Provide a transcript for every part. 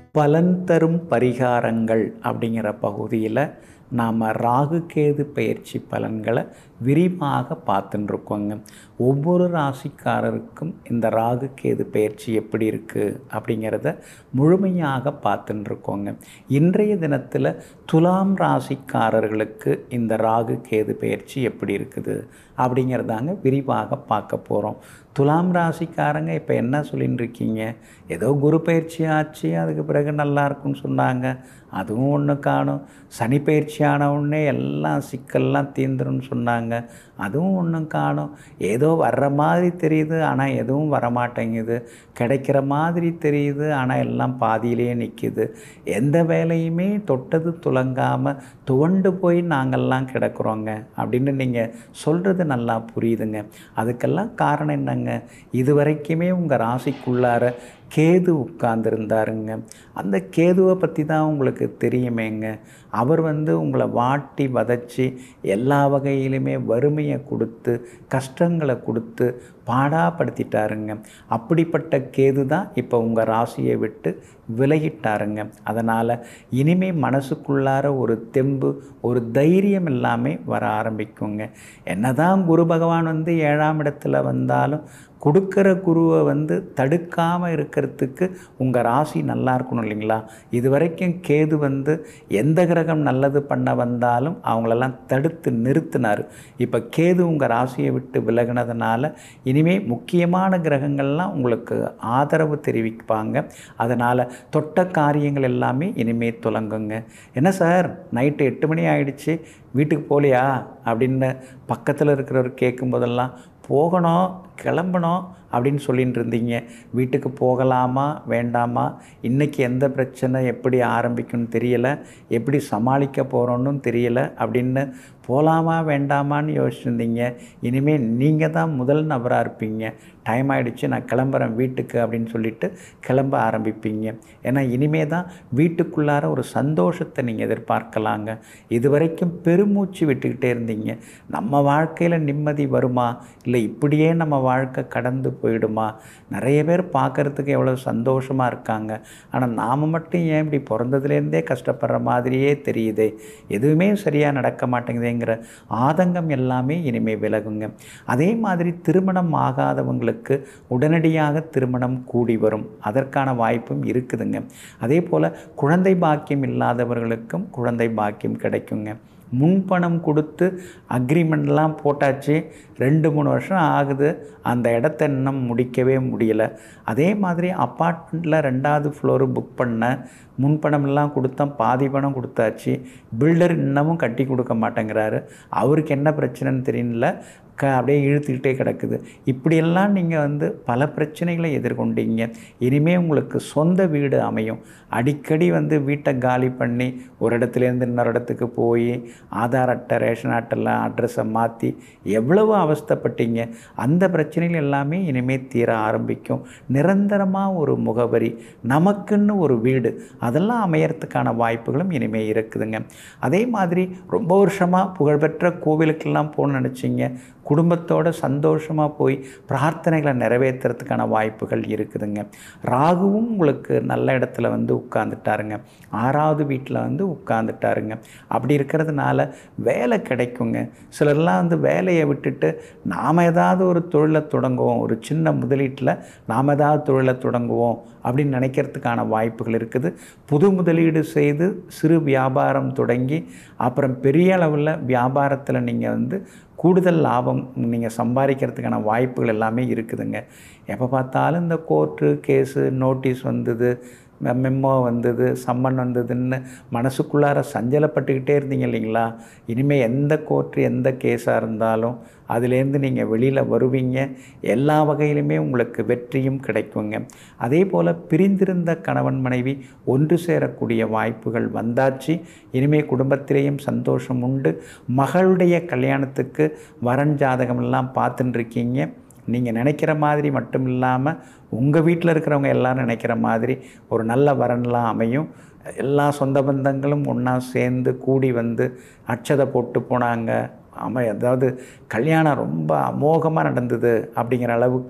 பலன் தரும் பரிகாரங்கள் அப்படிங்கிற பகுதியில் நாம் ராகு கேது பயிற்சி பலன்களை விரிவாக பார்த்துட்டு இருக்கோங்க ஒவ்வொரு ராசிக்காரருக்கும் இந்த ராகு கேது பயிற்சி எப்படி இருக்குது அப்படிங்கிறத முழுமையாக பார்த்துட்டு இருக்கோங்க இன்றைய தினத்தில் துலாம் ராசிக்காரர்களுக்கு இந்த ராகு கேது பயிற்சி எப்படி இருக்குது அப்படிங்கிறதாங்க விரிவாக பார்க்க போகிறோம் துலாம் ராசிக்காரங்க இப்போ என்ன சொல்லின்னு இருக்கீங்க ஏதோ குரு பயிற்சி ஆச்சு அதுக்கு பிறகு நல்லா இருக்கும்னு சொன்னாங்க அதுவும் ஒன்று காணும் சனி பயிற்சி ஆன உடனே எல்லாம் சிக்கல்லாம் தீந்துரும்னு சொன்னாங்க அதுவும் ஒன்றும் காணும் ஏதோ வர்ற மாதிரி தெரியுது ஆனால் எதுவும் வரமாட்டேங்குது கிடைக்கிற மாதிரி தெரியுது ஆனால் எல்லாம் பாதியிலேயே நிற்கிது எந்த வேலையுமே தொட்டது துலங்காமல் துவண்டு போய் நாங்கள்லாம் கிடக்குறோங்க அப்படின்னு நீங்கள் சொல்கிறது நல்லா புரியுதுங்க அதுக்கெல்லாம் காரணம் என்னங்க இது வரைக்குமே உங்கள் ராசிக்குள்ளார கேது உட்கார்ந்துருந்தாருங்க அந்த கேதுவை பற்றி தான் உங்களுக்கு தெரியுமேங்க அவர் வந்து உங்களை வாட்டி வதச்சி எல்லா வகையிலுமே வறுமையை கொடுத்து கஷ்டங்களை கொடுத்து பாடாப்படுத்திட்டாருங்க அப்படிப்பட்ட கேது தான் இப்போ உங்கள் ராசியை விட்டு விலகிட்டாருங்க அதனால் இனிமே மனசுக்குள்ளார ஒரு தெம்பு ஒரு தைரியம் எல்லாமே வர ஆரம்பிக்குங்க என்னதான் குரு பகவான் வந்து ஏழாம் இடத்துல வந்தாலும் கொடுக்குற குருவை வந்து தடுக்காமல் இருக்கிறதுக்கு உங்கள் ராசி நல்லா இருக்கணும் இல்லைங்களா இது வரைக்கும் கேது வந்து எந்த கிரகம் நல்லது பண்ண வந்தாலும் அவங்களெல்லாம் தடுத்து நிறுத்தினார் இப்போ கேது உங்கள் ராசியை விட்டு விலகினதுனால இனிமேல் முக்கியமான கிரகங்கள்லாம் உங்களுக்கு ஆதரவு தெரிவிப்பாங்க அதனால் தொட்ட காரியங்கள் எல்லாமே இனிமேல் துலங்குங்க என்ன சார் நைட்டு எட்டு மணி ஆயிடுச்சு வீட்டுக்கு போகலையா அப்படின்னு பக்கத்தில் இருக்கிறவர் கேட்கும்போதெல்லாம் போகணும் கிளம்பணும் அப்படின்னு சொல்லிட்டு இருந்தீங்க வீட்டுக்கு போகலாமா வேண்டாமா இன்றைக்கி எந்த பிரச்சனை எப்படி ஆரம்பிக்கும்னு தெரியலை எப்படி சமாளிக்க போகிறோன்னு தெரியலை அப்படின்னு போகலாமா வேண்டாமான்னு யோசிச்சுருந்தீங்க இனிமேல் நீங்கள் தான் முதல் நபராக இருப்பீங்க டைம் ஆகிடுச்சு நான் கிளம்புறேன் வீட்டுக்கு அப்படின்னு சொல்லிட்டு கிளம்ப ஆரம்பிப்பீங்க ஏன்னா இனிமே தான் வீட்டுக்குள்ளார ஒரு சந்தோஷத்தை நீங்கள் எதிர்பார்க்கலாங்க இது வரைக்கும் பெருமூச்சு விட்டுக்கிட்டே இருந்தீங்க நம்ம வாழ்க்கையில் நிம்மதி வருமா இல்லை இப்படியே நம்ம வாழ்க்கை கடந்து போயிடுமா நிறைய பேர் பார்க்குறதுக்கு எவ்வளோ சந்தோஷமாக இருக்காங்க ஆனால் நாம் மட்டும் ஏன் இப்படி பிறந்ததுலேருந்தே கஷ்டப்படுற மாதிரியே தெரியுதே எதுவுமே சரியாக நடக்க மாட்டேங்குதேங்கிற ஆதங்கம் எல்லாமே இனிமேல் விலகுங்க அதே மாதிரி திருமணம் ஆகாதவங்களுக்கு உடனடியாக திருமணம் கூடி வரும் அதற்கான வாய்ப்பும் இருக்குதுங்க அதே போல் குழந்தை பாக்கியம் இல்லாதவர்களுக்கும் குழந்தை பாக்கியம் கிடைக்குங்க முன்பணம் கொடுத்து அக்ரிமெண்ட்லாம் போட்டாச்சு ரெண்டு மூணு வருஷம் ஆகுது அந்த இடத்த இன்னும் முடிக்கவே முடியலை அதே மாதிரி அப்பார்ட்மெண்ட்டில் ரெண்டாவது ஃப்ளோரு புக் பண்ண முன்பணமெல்லாம் கொடுத்தோம் பாதி பணம் கொடுத்தாச்சு பில்டர் இன்னமும் கட்டி கொடுக்க மாட்டேங்கிறாரு அவருக்கு என்ன பிரச்சனைன்னு தெரியல க அப்படியே இழுத்துக்கிட்டே கிடக்குது இப்படியெல்லாம் நீங்கள் வந்து பல பிரச்சனைகளை எதிர்கொண்டீங்க இனிமேல் உங்களுக்கு சொந்த வீடு அமையும் அடிக்கடி வந்து வீட்டை காலி பண்ணி ஒரு இடத்துலேருந்து இன்னொரு இடத்துக்கு போய் ஆதார் அட்டை ரேஷன் அட்டைலாம் அட்ரஸை மாற்றி எவ்வளவு அவஸ்தைப்பட்டீங்க அந்த பிரச்சனைகள் எல்லாமே இனிமேல் தீர ஆரம்பிக்கும் நிரந்தரமாக ஒரு முகவரி நமக்குன்னு ஒரு வீடு அதெல்லாம் அமையறதுக்கான வாய்ப்புகளும் இனிமேல் இருக்குதுங்க அதே மாதிரி ரொம்ப வருஷமாக புகழ்பெற்ற கோவிலுக்கெல்லாம் போகணும்னு நினச்சிங்க குடும்பத்தோடு சந்தோஷமாக போய் பிரார்த்தனைகளை நிறைவேற்றுறதுக்கான வாய்ப்புகள் இருக்குதுங்க ராகுவும் உங்களுக்கு நல்ல இடத்துல வந்து உட்காந்துட்டாருங்க ஆறாவது வீட்டில் வந்து உட்காந்துட்டாருங்க அப்படி இருக்கிறதுனால வேலை கிடைக்குங்க சிலர்லாம் வந்து வேலையை விட்டுட்டு நாம் ஏதாவது ஒரு தொழிலை தொடங்குவோம் ஒரு சின்ன முதலீட்டில் நாம் ஏதாவது தொழிலை தொடங்குவோம் அப்படின்னு நினைக்கிறதுக்கான வாய்ப்புகள் இருக்குது புது முதலீடு செய்து சிறு வியாபாரம் தொடங்கி அப்புறம் பெரிய அளவில் வியாபாரத்தில் நீங்கள் வந்து கூடுதல் லாபம் நீங்கள் சம்பாதிக்கிறதுக்கான வாய்ப்புகள் எல்லாமே இருக்குதுங்க எப்போ பார்த்தாலும் இந்த கோர்ட்டு கேஸு நோட்டீஸ் வந்தது மெம்மோ வந்தது சம்மன் வந்ததுன்னு மனசுக்குள்ளார சஞ்சலப்பட்டுக்கிட்டே இருந்தீங்க இல்லைங்களா இனிமேல் எந்த கோர்ட்டு எந்த கேஸாக இருந்தாலும் அதுலேருந்து நீங்கள் வெளியில் வருவீங்க எல்லா வகையிலுமே உங்களுக்கு வெற்றியும் கிடைக்குங்க அதே போல் பிரிந்திருந்த கணவன் மனைவி ஒன்று சேரக்கூடிய வாய்ப்புகள் வந்தாச்சு இனிமேல் குடும்பத்திலேயும் சந்தோஷம் உண்டு மகளுடைய கல்யாணத்துக்கு வரன் ஜாதகமெல்லாம் பார்த்துட்டு இருக்கீங்க நீங்கள் நினைக்கிற மாதிரி மட்டும் இல்லாமல் உங்கள் வீட்டில் இருக்கிறவங்க எல்லாரும் நினைக்கிற மாதிரி ஒரு நல்ல வரன்லாம் அமையும் எல்லா சொந்த பந்தங்களும் ஒன்றா சேர்ந்து கூடி வந்து அட்சதை போட்டு போனாங்க அமை அதாவது கல்யாணம் ரொம்ப அமோகமாக நடந்தது அப்படிங்கிற அளவுக்கு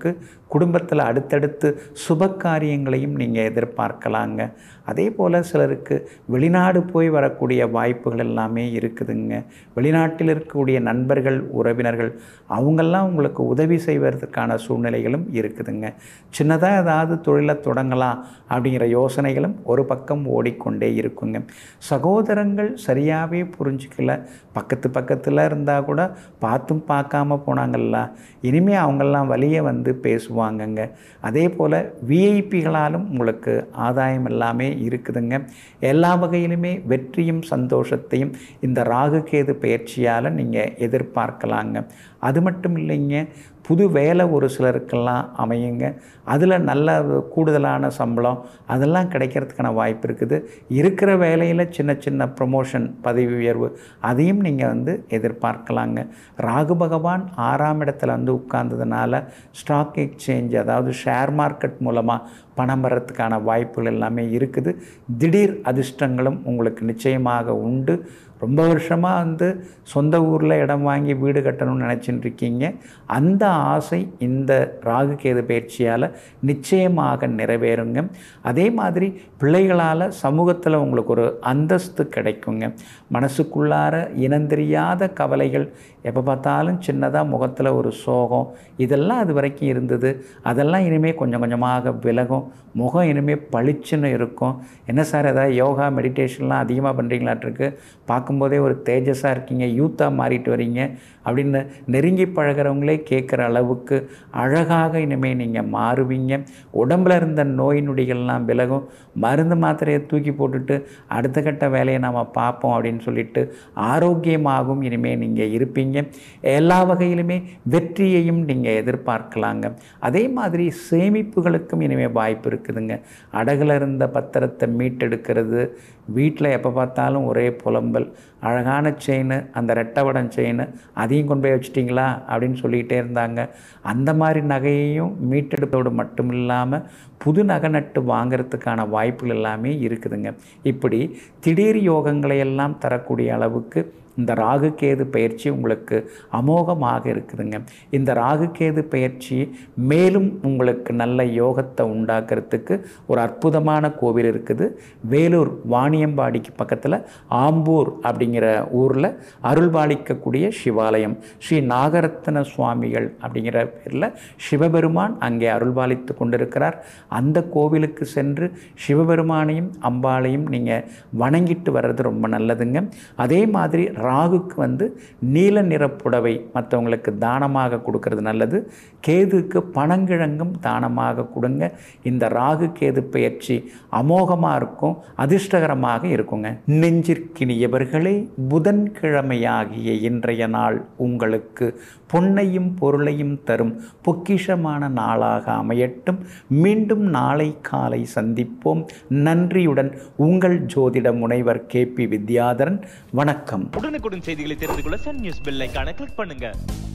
குடும்பத்தில் அடுத்தடுத்து சுப காரியங்களையும் நீங்கள் எதிர்பார்க்கலாங்க அதே போல் சிலருக்கு வெளிநாடு போய் வரக்கூடிய வாய்ப்புகள் எல்லாமே இருக்குதுங்க வெளிநாட்டில் இருக்கக்கூடிய நண்பர்கள் உறவினர்கள் அவங்கெல்லாம் உங்களுக்கு உதவி செய்வதற்கான சூழ்நிலைகளும் இருக்குதுங்க சின்னதாக ஏதாவது தொழிலை தொடங்கலாம் அப்படிங்கிற யோசனைகளும் ஒரு பக்கம் ஓடிக்கொண்டே இருக்குங்க சகோதரங்கள் சரியாகவே புரிஞ்சுக்கல பக்கத்து பக்கத்தில் இருந்தால் கூட பார்த்தும் பார்க்காம போனாங்கல்ல இனிமேல் அவங்கெல்லாம் வழியே வந்து பேசுவாங்கங்க அதே போல் விஐபிகளாலும் உங்களுக்கு ஆதாயம் எல்லாமே இருக்குதுங்க எல்லா வகையிலுமே வெற்றியும் சந்தோஷத்தையும் இந்த ராகுகேது பயிற்சியால் நீங்கள் எதிர்பார்க்கலாங்க அது மட்டும் இல்லைங்க புது வேலை ஒரு சிலருக்கெல்லாம் அமையுங்க அதில் நல்ல கூடுதலான சம்பளம் அதெல்லாம் கிடைக்கிறதுக்கான வாய்ப்பு இருக்குது இருக்கிற வேலையில் சின்ன சின்ன ப்ரொமோஷன் பதவி உயர்வு அதையும் நீங்கள் வந்து எதிர்பார்க்கலாங்க ராகு பகவான் ஆறாம் இடத்துல வந்து உட்கார்ந்ததுனால ஸ்டாக் எக்ஸ்சேஞ்ச் அதாவது ஷேர் மார்க்கெட் மூலமாக பணம் வர்றதுக்கான வாய்ப்புகள் எல்லாமே இருக்குது திடீர் அதிர்ஷ்டங்களும் உங்களுக்கு நிச்சயமாக உண்டு ரொம்ப வருஷமாக வந்து சொந்த ஊரில் இடம் வாங்கி வீடு கட்டணும்னு நினச்சிட்டு இருக்கீங்க அந்த ஆசை இந்த ராகு கேது பயிற்சியால் நிச்சயமாக நிறைவேறுங்க அதே மாதிரி பிள்ளைகளால் சமூகத்தில் உங்களுக்கு ஒரு அந்தஸ்து கிடைக்குங்க மனசுக்குள்ளார இனந்தெரியாத கவலைகள் எப்போ பார்த்தாலும் சின்னதாக முகத்தில் ஒரு சோகம் இதெல்லாம் அது வரைக்கும் இருந்தது அதெல்லாம் இனிமேல் கொஞ்சம் கொஞ்சமாக விலகும் முகம் இனிமேல் பளிச்சுன்னு இருக்கும் என்ன சார் ஏதாவது யோகா மெடிடேஷன்லாம் அதிகமாக பண்ணுறீங்களாட்டிருக்கு பார்க்கும்போதே ஒரு தேஜஸாக இருக்கீங்க யூத்தாக மாறிட்டு வரீங்க அப்படின்னு நெருங்கி பழகிறவங்களே கேட்குற அளவுக்கு அழகாக இனிமேல் நீங்கள் மாறுவீங்க உடம்புல இருந்த நோய் நொடிகள்லாம் விலகும் மருந்து மாத்திரையை தூக்கி போட்டுட்டு அடுத்த கட்ட வேலையை நாம் பார்ப்போம் அப்படின்னு சொல்லிட்டு ஆரோக்கியமாகவும் இனிமேல் நீங்கள் இருப்பீங்க எல்லா வகையிலுமே வெற்றியையும் நீங்கள் எதிர்பார்க்கலாங்க அதே மாதிரி சேமிப்புகளுக்கும் இனிமேல் வாய்ப்பு இருக்குதுங்க அடகுல இருந்த பத்திரத்தை மீட்டெடுக்கிறது வீட்டில் எப்போ பார்த்தாலும் ஒரே புலம்பல் அழகான செயின் அந்த ரெட்டவடம் செயின் அதையும் கொண்டு போய் வச்சிட்டிங்களா அப்படின்னு சொல்லிகிட்டே இருந்தாங்க அந்த மாதிரி நகையையும் மீட்டெடுப்பதோடு மட்டும் இல்லாமல் புது நகை நட்டு வாங்கிறதுக்கான வாய்ப்புகள் எல்லாமே இருக்குதுங்க இப்படி திடீர் யோகங்களை எல்லாம் தரக்கூடிய அளவுக்கு இந்த ராகுகேது பயிற்சி உங்களுக்கு அமோகமாக இருக்குதுங்க இந்த ராகுகேது பயிற்சி மேலும் உங்களுக்கு நல்ல யோகத்தை உண்டாக்குறதுக்கு ஒரு அற்புதமான கோவில் இருக்குது வேலூர் வாணியம்பாடிக்கு பக்கத்தில் ஆம்பூர் அப்படிங்கிற ஊரில் அருள்பாலிக்கக்கூடிய சிவாலயம் ஸ்ரீ நாகரத்ன சுவாமிகள் அப்படிங்கிற பேரில் சிவபெருமான் அங்கே அருள்பாலித்து கொண்டிருக்கிறார் அந்த கோவிலுக்கு சென்று சிவபெருமானையும் அம்பாளையும் நீங்கள் வணங்கிட்டு வர்றது ரொம்ப நல்லதுங்க அதே மாதிரி ராகுக்கு வந்து நீல நிற புடவை மற்றவங்களுக்கு தானமாக கொடுக்கறது நல்லது கேதுக்கு பனங்கிழங்கும் தானமாக கொடுங்க இந்த ராகு கேது பயிற்சி அமோகமாக இருக்கும் அதிர்ஷ்டகரமாக இருக்குங்க நெஞ்சிற்கினியவர்களே புதன்கிழமையாகிய இன்றைய நாள் உங்களுக்கு பொன்னையும் பொருளையும் தரும் பொக்கிஷமான நாளாக அமையட்டும் மீண்டும் நாளை காலை சந்திப்போம் நன்றியுடன் உங்கள் ஜோதிட முனைவர் கே பி வித்யாதரன் வணக்கம் உடனுக்குடன் செய்திகளை தெரிந்து கொள்ள சன் நியூஸ் பெல் ஐகானை கிளிக் பண்ணுங்க